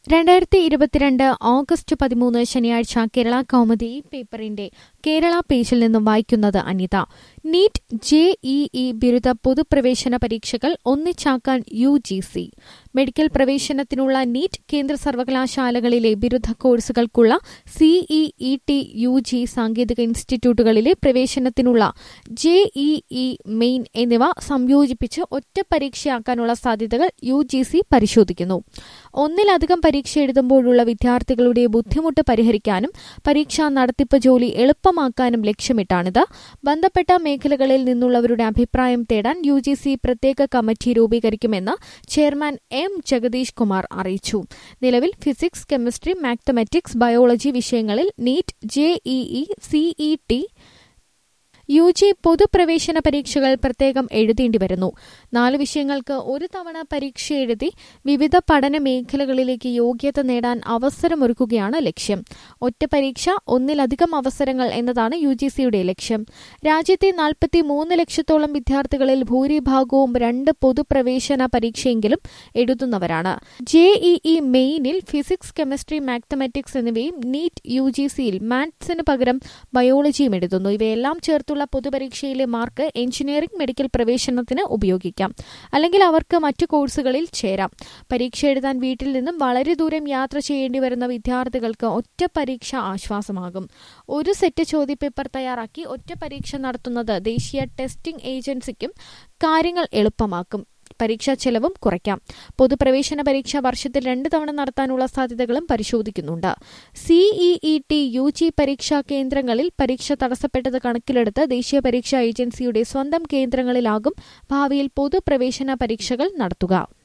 രണ്ടായിരത്തി ഇരുപത്തിരണ്ട് ഓഗസ്റ്റ് പതിമൂന്ന് ശനിയാഴ്ച കേരള കൗമുദി പേപ്പറിന്റെ കേരള പേജിൽ നിന്നും വായിക്കുന്നത് Anitha NEET J E E ബിരുദ പൊതുപ്രവേശന പരീക്ഷകൾ ഒന്നിച്ചാക്കാൻ യു ജി സി മെഡിക്കൽ പ്രവേശനത്തിനുള്ള നീറ്റ് കേന്ദ്ര സർവകലാശാലകളിലെ ബിരുദ കോഴ്സുകൾക്കുള്ള CE E T U G സാങ്കേതിക ഇൻസ്റ്റിറ്റ്യൂട്ടുകളിലെ പ്രവേശനത്തിനുള്ള ജെ ഇ ഇ മെയിൻ എന്നിവ സംയോജിപ്പിച്ച് ഒറ്റ പരീക്ഷയാക്കാനുള്ള സാധ്യതകൾ യു ജി സി പരിശോധിക്കുന്നു ഒന്നിലധികം പരീക്ഷ എഴുതുമ്പോഴുള്ള വിദ്യാർത്ഥികളുടെ ബുദ്ധിമുട്ട് പരിഹരിക്കാനും പരീക്ഷാ നടത്തിപ്പ് ജോലി എളുപ്പമാക്കാനും ലക്ഷ്യമിട്ടാണിത് ബന്ധപ്പെട്ട മേഖലകളിൽ നിന്നുള്ളവരുടെ അഭിപ്രായം തേടാൻ യു ജി സി പ്രത്യേക കമ്മിറ്റി രൂപീകരിക്കുമെന്ന് ചെയർമാൻ എം ജഗദീഷ് കുമാർ അറിയിച്ചു നിലവിൽ ഫിസിക്സ് കെമിസ്ട്രി മാത്തമാറ്റിക്സ് ബയോളജി വിഷയങ്ങളിൽ NEET JEE CE T U G പൊതുപ്രവേശന പരീക്ഷകൾ പ്രത്യേകം എഴുതേണ്ടി വരുന്നു നാല് വിഷയങ്ങൾക്ക് ഒരു തവണ പരീക്ഷ എഴുതി വിവിധ പഠന മേഖലകളിലേക്ക് യോഗ്യത നേടാൻ അവസരമൊരുക്കുകയാണ് ലക്ഷ്യം ഒറ്റ പരീക്ഷ ഒന്നിലധികം അവസരങ്ങൾ എന്നതാണ് യു ജി സിയുടെ ലക്ഷ്യം രാജ്യത്തെ നാൽപ്പത്തി മൂന്ന് ലക്ഷത്തോളം വിദ്യാർത്ഥികളിൽ ഭൂരിഭാഗവും രണ്ട് പൊതുപ്രവേശന പരീക്ഷയെങ്കിലും എഴുതുന്നവരാണ് ജെഇഇ മെയിനിൽ ഫിസിക്സ് കെമിസ്ട്രി മാത്തമാറ്റിക്സ് എന്നിവയും നീറ്റ് യു ജി സിയിൽ മാത്സിന് പകരം ബയോളജിയും എഴുതുന്നു ഇവയെല്ലാം ചേർത്തുള്ള പൊതുപരീക്ഷയിലെ മാർക്ക് എഞ്ചിനീയറിംഗ് മെഡിക്കൽ പ്രവേശനത്തിന് ഉപയോഗിക്കാം അല്ലെങ്കിൽ അവർക്ക് മറ്റു കോഴ്സുകളിൽ ചേരാം പരീക്ഷ എഴുതാൻ വീട്ടിൽ നിന്നും വളരെ ദൂരം യാത്ര ചെയ്യേണ്ടി വരുന്ന വിദ്യാർത്ഥികൾക്ക് ഒറ്റ പരീക്ഷ ആശ്വാസമാകും ഒരു സെറ്റ് ചോദ്യപേപ്പർ തയ്യാറാക്കി ഒറ്റ പരീക്ഷ നടത്തുന്നത് ദേശീയ ടെസ്റ്റിംഗ് ഏജൻസിക്കും കാര്യങ്ങൾ എളുപ്പമാക്കും പരീക്ഷാ ചെലവും കുറയ്ക്കാം പൊതുപ്രവേശന പരീക്ഷ വർഷത്തിൽ രണ്ട് തവണ നടത്താനുള്ള സാധ്യതകളും പരിശോധിക്കുന്നുണ്ട് സിഇഇ ടി യു ജി പരീക്ഷാ കേന്ദ്രങ്ങളിൽ പരീക്ഷ തടസ്സപ്പെട്ടത് കണക്കിലെടുത്ത് ദേശീയ പരീക്ഷാ ഏജൻസിയുടെ സ്വന്തം കേന്ദ്രങ്ങളിലാകും ഭാവിയിൽ പൊതുപ്രവേശന പരീക്ഷകൾ നടത്തുക